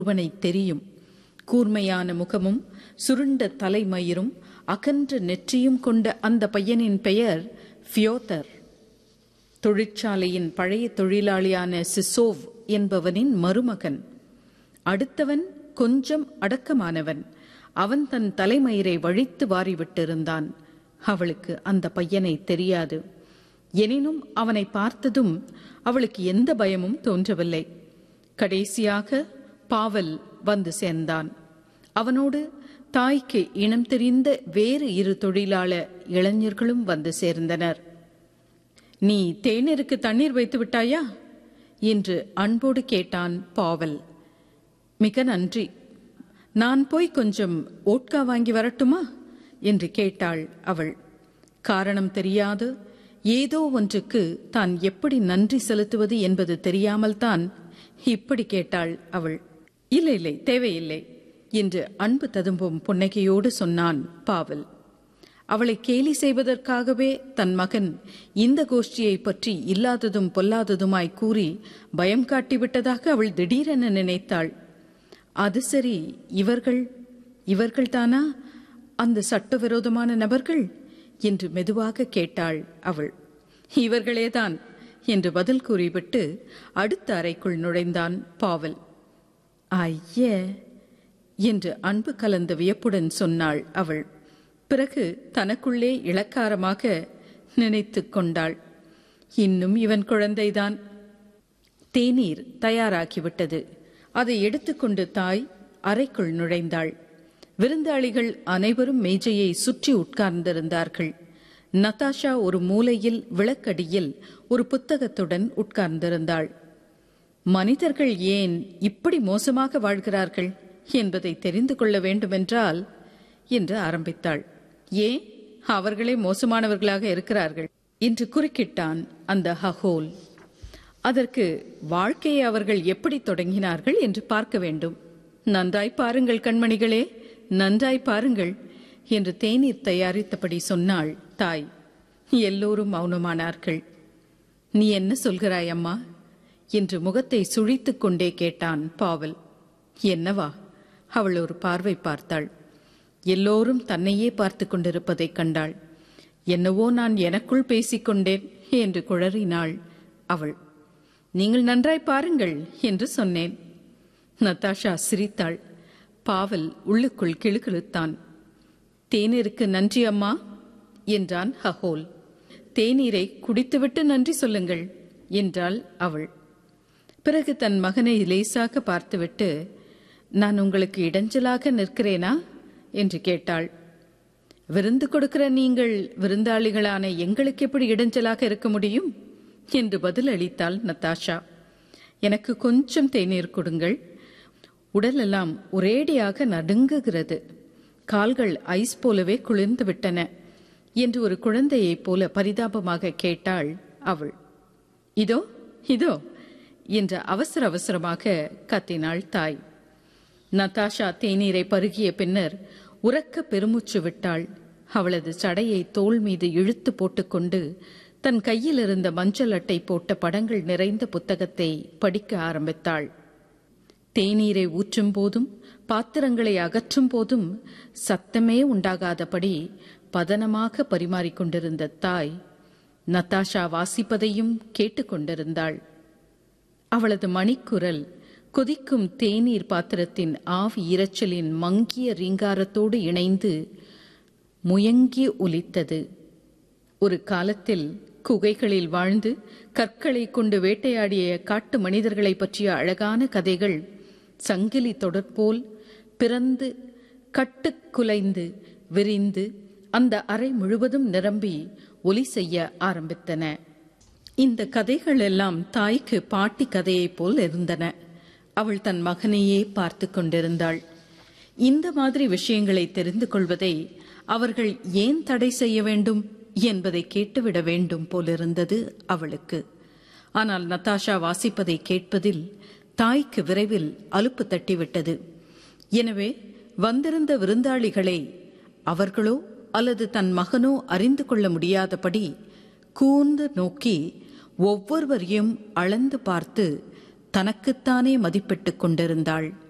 ஒருவனை தெரியும் கூர்மையான முகமும் சுருண்ட தலைமயிரும் அகன்ற நெற்றியும் கொண்ட அந்த பையனின் பெயர் ஃபியோதர் தொழிற்சாலையின் பழைய தொழிலாளியான சிசோவ் என்பவனின் மருமகன் அடுத்தவன் கொஞ்சம் அடக்கமானவன் அவன் தன் தலைமயிரை வழித்து வாரிவிட்டிருந்தான் அவளுக்கு அந்த பையனை தெரியாது எனினும் அவனை பார்த்ததும் அவளுக்கு எந்த பயமும் தோன்றவில்லை கடைசியாக பாவல் வந்து சேர்ந்தான் அவனோடு தாய்க்கு இனம் தெரிந்த வேறு இரு தொழிலாள இளைஞர்களும் வந்து சேர்ந்தனர் நீ தேநீருக்கு தண்ணீர் வைத்து விட்டாயா என்று அன்போடு கேட்டான் பாவல் மிக நன்றி நான் போய் கொஞ்சம் ஓட்கா வாங்கி வரட்டுமா என்று கேட்டாள் அவள் காரணம் தெரியாது ஏதோ ஒன்றுக்கு தான் எப்படி நன்றி செலுத்துவது என்பது தெரியாமல் தான் இப்படி கேட்டாள் அவள் இல்லை இல்லை தேவையில்லை என்று அன்பு ததும்பும் புன்னகையோடு சொன்னான் பாவல் அவளை கேலி செய்வதற்காகவே தன் மகன் இந்த கோஷ்டியை பற்றி இல்லாததும் பொல்லாததுமாய் கூறி பயம் காட்டிவிட்டதாக அவள் திடீரென நினைத்தாள் அது சரி இவர்கள் இவர்கள்தானா அந்த சட்டவிரோதமான நபர்கள் என்று மெதுவாக கேட்டாள் அவள் இவர்களேதான் என்று பதில் கூறிவிட்டு அடுத்த அறைக்குள் நுழைந்தான் பாவல் ஐய என்று அன்பு கலந்த வியப்புடன் சொன்னாள் அவள் பிறகு தனக்குள்ளே இளக்காரமாக நினைத்து கொண்டாள் இன்னும் இவன் குழந்தைதான் தேநீர் தயாராகிவிட்டது அதை எடுத்துக்கொண்டு தாய் அறைக்குள் நுழைந்தாள் விருந்தாளிகள் அனைவரும் மேஜையை சுற்றி உட்கார்ந்திருந்தார்கள் நதாஷா ஒரு மூலையில் விளக்கடியில் ஒரு புத்தகத்துடன் உட்கார்ந்திருந்தாள் மனிதர்கள் ஏன் இப்படி மோசமாக வாழ்கிறார்கள் என்பதை தெரிந்து கொள்ள வேண்டுமென்றால் என்று ஆரம்பித்தாள் ஏன் அவர்களே மோசமானவர்களாக இருக்கிறார்கள் என்று குறுக்கிட்டான் அந்த ஹஹோல் அதற்கு வாழ்க்கையை அவர்கள் எப்படி தொடங்கினார்கள் என்று பார்க்க வேண்டும் நன்றாய் பாருங்கள் கண்மணிகளே நன்றாய் பாருங்கள் என்று தேநீர் தயாரித்தபடி சொன்னாள் தாய் எல்லோரும் மௌனமானார்கள் நீ என்ன சொல்கிறாய் அம்மா என்று முகத்தை சுழித்துக் கொண்டே கேட்டான் பாவல் என்னவா அவள் ஒரு பார்வை பார்த்தாள் எல்லோரும் தன்னையே பார்த்து கொண்டிருப்பதைக் கண்டாள் என்னவோ நான் எனக்குள் பேசிக்கொண்டேன் என்று குழறினாள் அவள் நீங்கள் நன்றாய் பாருங்கள் என்று சொன்னேன் நத்தாஷா சிரித்தாள் பாவல் உள்ளுக்குள் கிளுகிழுத்தான் தேநீருக்கு நன்றி அம்மா என்றான் ஹஹோல் தேநீரை குடித்துவிட்டு நன்றி சொல்லுங்கள் என்றாள் அவள் பிறகு தன் மகனை லேசாக பார்த்துவிட்டு நான் உங்களுக்கு இடைஞ்சலாக நிற்கிறேனா என்று கேட்டாள் விருந்து கொடுக்கிற நீங்கள் விருந்தாளிகளான எங்களுக்கு எப்படி இடைஞ்சலாக இருக்க முடியும் என்று பதில் அளித்தாள் நத்தாஷா எனக்கு கொஞ்சம் தேநீர் கொடுங்கள் உடலெல்லாம் ஒரேடியாக நடுங்குகிறது கால்கள் ஐஸ் போலவே குளிர்ந்து விட்டன என்று ஒரு குழந்தையைப் போல பரிதாபமாக கேட்டாள் அவள் இதோ இதோ என்று அவசர அவசரமாக கத்தினாள் தாய் நதாஷா தேநீரை பருகிய பின்னர் உறக்க பெருமூச்சு விட்டாள் அவளது சடையை தோள் மீது இழுத்து போட்டுக்கொண்டு தன் கையில் இருந்த மஞ்சள் அட்டை போட்ட படங்கள் நிறைந்த புத்தகத்தை படிக்க ஆரம்பித்தாள் தேநீரை ஊற்றும் போதும் பாத்திரங்களை அகற்றும் போதும் சத்தமே உண்டாகாதபடி பதனமாக பரிமாறிக்கொண்டிருந்த தாய் நத்தாஷா வாசிப்பதையும் கேட்டுக்கொண்டிருந்தாள் அவளது மணிக்குரல் கொதிக்கும் தேநீர் பாத்திரத்தின் ஆவி இரைச்சலின் மங்கிய ரீங்காரத்தோடு இணைந்து முயங்கி ஒலித்தது ஒரு காலத்தில் குகைகளில் வாழ்ந்து கற்களை கொண்டு வேட்டையாடிய காட்டு மனிதர்களை பற்றிய அழகான கதைகள் சங்கிலி தொடர்போல் பிறந்து கட்டுக்குலைந்து விரிந்து அந்த அறை முழுவதும் நிரம்பி ஒலி செய்ய ஆரம்பித்தன இந்த கதைகள் எல்லாம் தாய்க்கு பாட்டி கதையைப் போல் இருந்தன அவள் தன் மகனையே பார்த்து கொண்டிருந்தாள் இந்த மாதிரி விஷயங்களை தெரிந்து கொள்வதை அவர்கள் ஏன் தடை செய்ய வேண்டும் என்பதை கேட்டுவிட வேண்டும் போலிருந்தது அவளுக்கு ஆனால் நத்தாஷா வாசிப்பதை கேட்பதில் தாய்க்கு விரைவில் அலுப்பு தட்டிவிட்டது எனவே வந்திருந்த விருந்தாளிகளை அவர்களோ அல்லது தன் மகனோ அறிந்து கொள்ள முடியாதபடி கூர்ந்து நோக்கி ஒவ்வொருவரையும் அளந்து பார்த்து தனக்குத்தானே மதிப்பிட்டுக் கொண்டிருந்தாள்